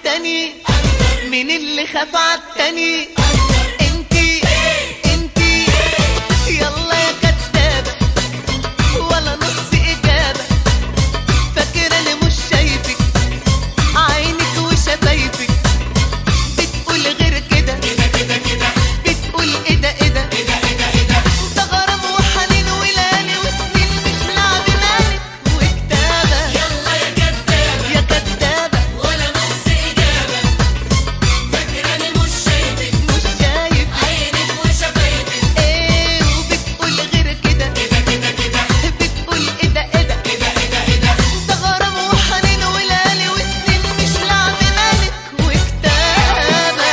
عالتاني مين اللي خاف عالتاني انتي انتي يلا يا كدابة ولا نص إجابة فاكرة أنا مش شايفك عينك وشفايفك بتقول غير كده بتقول ايه ده ايه ده ده غرام وحنين وليالي وسنين مش لعب مالك وكتابة يلا يا كدابة يا كدابة ولا نص إجابة فاكراني مش شايفك مش شايف عينك وشفايفك ايه وبتقول غير كده بتقول ايه ده ايه ده ده غرام وحنين وليالي وسنين مش لعب مالك وكتابة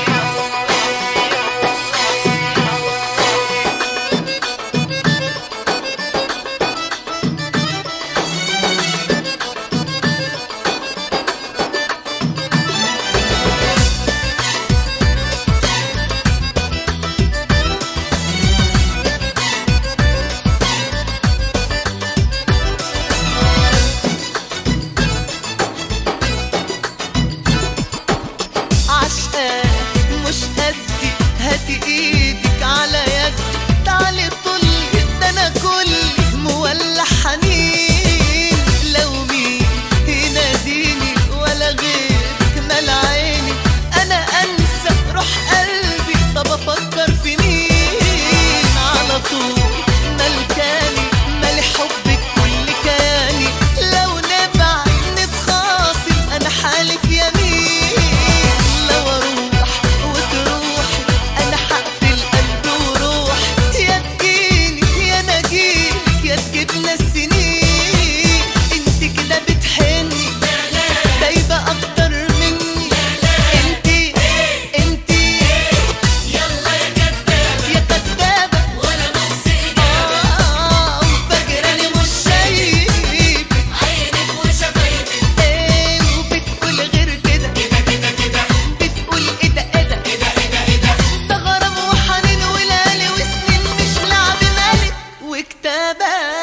عشقاك مش قدي هاتي ايدك على يدي تعالي طلي ده انا كلي مولع حنين لو مين يناديني ولا غيرك مال عيني انا انسى روح قلبي طب افكر في مين على طول ملكاني مالي حبك كل كياني لو نبعد نتخاصم انا حالف يمين لو اروح وتروحي انا هقتل قلبي وروحي يا تجيني يا نجيلك يا تجيبنا السنين انت كده بتحني سايبه اكتر مني انتي انتي يلا يا كدابة يا كدابه ولا نص إجابة آه وفاكراني مش شايفك عينك وشفايفك ايه وبتقول غير كده بتقول ايه ده ايه ده ده غرام وحنين وليالي وسنين مش لعب مالك وكتابة